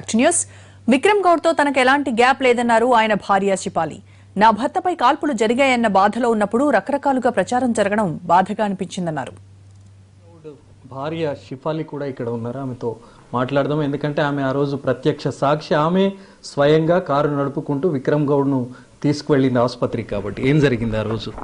Back to news Vikram Goud తో తనకు ఎలాంటి గ్యాప్ లేదన్నారు ఆయన భార్య శిపాలి నా భర్తపై కాల్పులు జరిగాయన్న బాధలో ఉన్నప్పుడు రకరకాలుగా ప్రచారం జరగడం బాధగా అనిపించిందన్నారు భార్య షిఫాలి కూడా ఇక్కడ ఉన్నారు ఆమెతో మాట్లాడదాం ఎందుకంటే ఆమె ఆ రోజు ప్రత్యక్ష సాక్షి ఆమె స్వయంగా కారు నడుపుకుంటూ విక్రమ్ గౌడ్ను తీసుకువెళ్ళింది ఆసుపత్రికి కాబట్టి ఏం జరిగింది ఆ రోజు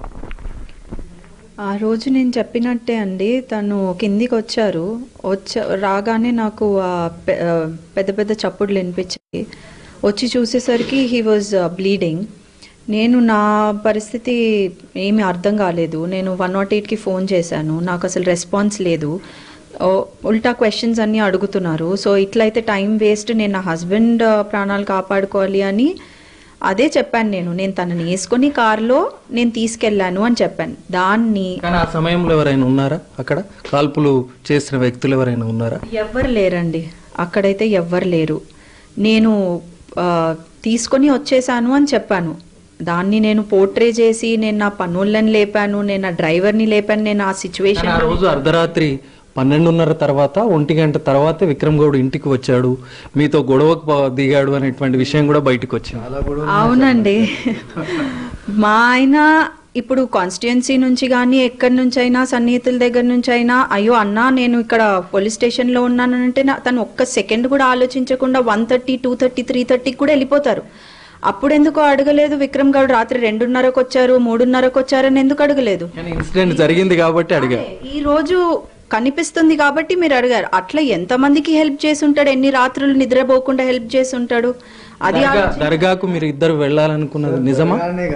ఆ రోజు నేను చెప్పినట్టే అండి తను కిందికి వచ్చారు వచ్చ రాగానే నాకు ఆ పె- ఆ పెద్ద పెద్ద చప్పుడులు వినిపించాయి వచ్చి చూసేసరికి హీ వాజ్ బ్లీడింగ్ నేను నా పరిస్థితి ఏమీ అర్థం కాలేదు నేను వన్ నాట్ ఎయిట్కి ఫోన్ చేశాను నాకు అసలు రెస్పాన్స్ లేదు ఓ, ఉల్టా క్వశ్చన్స్ అన్నీ అడుగుతున్నారు సో ఇట్లయితే టైం వేస్ట్ నేను నా హస్బెండ్ ప్రాణాలు కాపాడుకోవాలి అని అదే చెప్పాను నేను నేను తనని వేసుకొని కారులో నేను తీసుకెళ్ళాను అని చెప్పాను దాన్ని కానీ ఆ సమయంలో ఎవరైనా ఉన్నారా అక్కడ కాల్పులు చేసిన వ్యక్తులు ఎవరైనా ఉన్నారా ఎవ్వరు లేరండి అక్కడైతే ఎవ్వరు లేరు నేను ఆ, తీసుకొని వచ్చేసాను అని చెప్పాను దాన్ని నేను పోర్ట్రే చేసి నేను నా పనులను లేపాను నేను నా డ్రైవర్ని లేపాను నేను ఆ కానీ సిచ్యువేషన్ ఆ రోజు అర్ధరాత్రి పన్నెండున్నర తర్వాత ఒంటి గంట తర్వాత విక్రమ్ గౌడ్ ఇంటికి వచ్చాడు మీతో గొడవకు ప- దిగాడు అనేటువంటి విషయం కూడా బయటకు వచ్చింది అవునండి మా ఆయన ఇప్పుడు కాన్స్టిట్యున్సీ నుంచి కానీ ఎక్కడి నుంచి అయినా సన్నిహితుల దగ్గర నుంచి అయినా అయ్యో అన్నా నేను ఇక్కడ పోలీస్ స్టేషన్లో ఉన్నానంటే నా- తను ఒక్క సెకండ్ కూడా ఆలోచించకుండా one thirty two thirty three థర్టీకి కూడా వెళ్ళిపోతారు అప్పుడు ఎందుకో అడగలేదు విక్రమ్ గౌడ్ రాత్రి రెండున్నరకు వచ్చారు మూడున్నరకు వచ్చారని ఎందుకు అడగలేదు కానీ ఇన్సిడెంట్ జరిగింది కాబట్టి అడిగా ఈ రోజు కనిపిస్తుంది కాబట్టి మీరు అడిగారు అట్లా ఎంతమందికి హెల్ప్ చేసి ఉంటాడు ఎన్ని రాత్రులు నిద్రపోకుండా హెల్ప్ చేసి ఉంటాడు అది దర్గా దర్గాకు మీరు ఇద్దరు వెళ్ళాలనుకున్నది నిజమా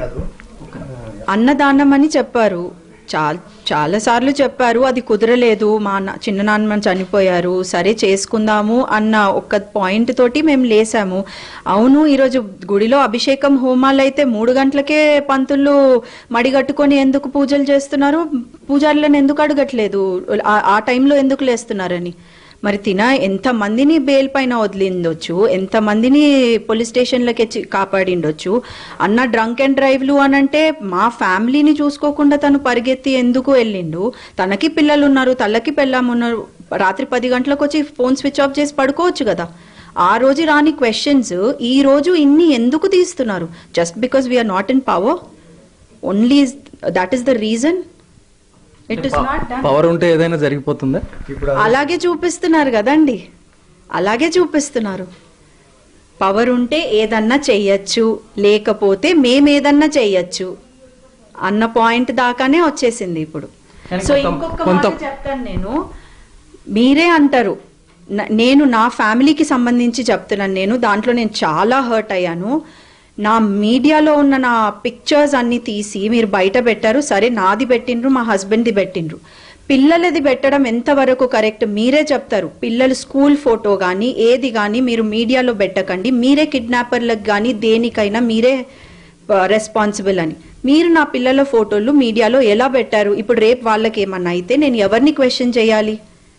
అన్నదానం అని చెప్పారు చాలా చాలా సార్లు చెప్పారు అది కుదరలేదు మా అన్న చిన్న నాన్న చనిపోయారు సరే చేసుకుందాము అన్న ఒక పాయింట్ తోటి మేము లేసాము అవును ఈరోజు గుడిలో అభిషేకం హోమాలు అయితే మూడు గంటలకే పంతులు మడిగట్టుకొని ఎందుకు పూజలు చేస్తున్నారు పూజారులను ఎందుకు అడగట్లేదు ఆ- ఆ టైంలో ఎందుకు లేస్తున్నారని మరి తిన ఎంతమందిని బెయిల్ పైన వదిలిండొచ్చు ఎంతమందిని పోలీస్ స్టేషన్లకి వచ్చి కాపాడిండొచ్చు అన్న డ్రంక్ అండ్ డ్రైవ్లు అని అంటే మా ఫ్యామిలీని చూసుకోకుండా తను పరిగెత్తి ఎందుకు వెళ్ళిండు తనకి పిల్లలు ఉన్నారు తల్లకి పెళ్ళాం ఉన్నారు రాత్రి పది గంటలకు వచ్చి ఫోన్ స్విచ్ ఆఫ్ చేసి పడుకోవచ్చు కదా ఆ రోజు రాని క్వశ్చన్స్ ఈ రోజు ఇన్ని ఎందుకు తీస్తున్నారు just because we're not in power only that is the reason it is not done power ఉంటే ఏదైనా జరిగిపోతుందా అలాగే చూపిస్తున్నారు కదండి అలాగే చూపిస్తున్నారు పవర్ ఉంటే ఏదన్నా చెయ్యొచ్చు లేకపోతే మేమేదన్నా చెయ్యొచ్చు అన్న పాయింట్ దాకానే వచ్చేసింది ఇప్పుడు కానీ సో కొంత- ఇంకొక కొంత- మాట చెప్తాను నేను మీరే అంటారు న- నేను నా ఫ్యామిలీకి సంబంధించి చెప్తున్నాను నేను దాంట్లో నేను చాలా హర్ట్ అయ్యాను నా మీడియాలో ఉన్న నా పిక్చర్స్ అన్ని తీసి మీరు బయట పెట్టారు సరే నాది పెట్టిండ్రు మా హస్బెండ్ది పెట్టిండ్రు పిల్లలది పెట్టడం ఎంతవరకు కరెక్ట్ మీరే చెప్తారు పిల్లలు స్కూల్ ఫోటో కానీ ఏది కానీ మీరు మీడియాలో పెట్టకండి మీరే కిడ్నాపర్లకు కానీ దేనికైనా మీరే రెస్పాన్సిబుల్ అని మీరు నా పిల్లల ఫోటోలు మీడియాలో ఎలా పెట్టారు ఇప్పుడు రేపు వాళ్ళకి ఏమన్నా అయితే నేను ఎవరిని క్వశ్చన్ చేయాలి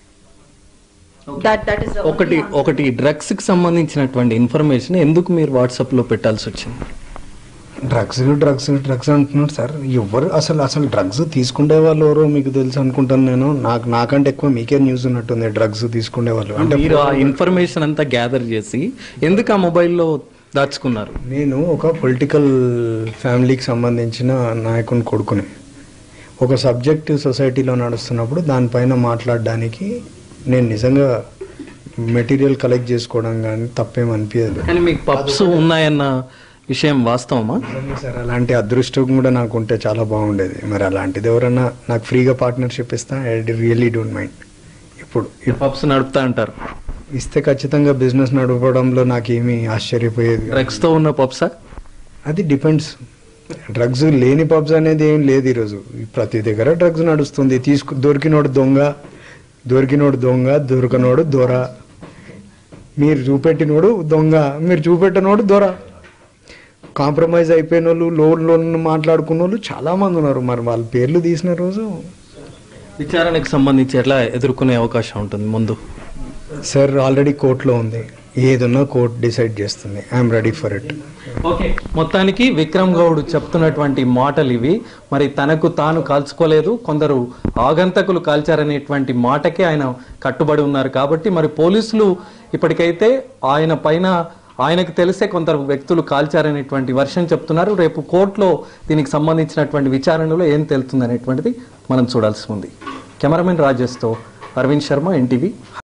దట్ దట్ ఇస్ ఒకటి ఒకటి డ్రగ్స్ కి సంబంధించినటువంటి ఇన్ఫర్మేషన్ ఎందుకు మీరు వాట్సాప్ లో పెట్టాల్సి వచ్చింది డ్రగ్స్ డ్రగ్స్ డ్రగ్స్ అంటున్నారు సార్ ఎవరు అసలు అసలు డ్రగ్స్ తీసుకునే వాళ్ళు ఎవరో మీకు తెలుసు అనుకుంటాను నేను నాకు నాకంటే ఎక్కువ మీకే న్యూస్ ఉన్నట్టుంది డ్రగ్స్ తీసుకునే వాళ్ళు అంటే మీరు ఆ ఇన్ఫర్మేషన్ అంతా గ్యాదర్ చేసి ఎందుకు ఆ మొబైల్లో దాచుకున్నారు నేను ఒక పొలిటికల్ ఫ్యామిలీకి సంబంధించిన నాయకుని కొడుకుని ఒక సబ్జెక్ట్ సొసైటీలో నడుస్తున్నప్పుడు దానిపైన మాట్లాడడానికి నేను నిజంగా మెటీరియల్ కలెక్ట్ చేసుకోవడం కానీ తప్పేం అనిపించదు కానీ మీకు పప్స్ ఉన్నాయన్న విషయం వాస్తవమా నిజంగా సార్ అలాంటి అదృష్టం కూడా నాకు ఉంటే చాలా బాగుండేది మరి అలాంటిది ఎవరన్నా నాకు ఫ్రీగా పార్ట్నర్షిప్ ఇస్తా ఐ రియల్లీ డోంట్ మైండ్ ఇప్పుడు ఈ పప్స్ నడుపుతా అంటారు ఇస్తే ఖచ్చితంగా బిజినెస్ నడపడంలో నాకేమీ ఆశ్చర్యపోయేది కాదు. డ్రగ్స్ తో ఉన్న పప్సా అది డిపెండ్స్ డ్రగ్స్ లేని పబ్స్ అనేది ఏం లేదు ఈరోజు ప్రతి దగ్గర డ్రగ్స్ నడుస్తుంది తీసుకు దొరికినోడు దొంగ దొరికినోడు దొంగ దొరకనోడు దొర మీరు చూపెట్టినోడు దొంగ మీరు చూపెట్టినోడు దొర కాంప్రమైజ్ అయిపోయిన వాళ్ళు లోన్ లోన్ మాట్లాడుకున్న వాళ్ళు చాలా మంది ఉన్నారు మరి వాళ్ళ పేర్లు తీసిన రోజు విచారణకు సంబంధించి ఎట్లా ఎదుర్కొనే అవకాశం ఉంటుంది ముందు సార్ ఆల్రెడీ కోర్టులో ఉంది ఏదున్నా కోర్టు డిసైడ్ చేస్తుంది I'm ready for it okay మొత్తానికి విక్రమ్ గౌడ్ చెప్తున్నటువంటి మాటలు ఇవి మరి తనకు తాను కాల్చుకోలేదు కొందరు ఆగంతకులు కాల్చారనేటువంటి మాటకే ఆయన కట్టుబడి ఉన్నారు కాబట్టి మరి పోలీసులు ఇప్పటికైతే ఆయన పైన ఆయనకు తెలిసే కొందరు వ్యక్తులు కాల్చారనేటువంటి వర్షం చెప్తున్నారు రేపు కోర్టులో దీనికి సంబంధించినటువంటి విచారణలో ఏం తెలుస్తుంది అనేటువంటిది మనం చూడాల్సి ఉంది కెమెరామెన్ రాజేష్తో అరవింద్ శర్మ ఎన్టీవీ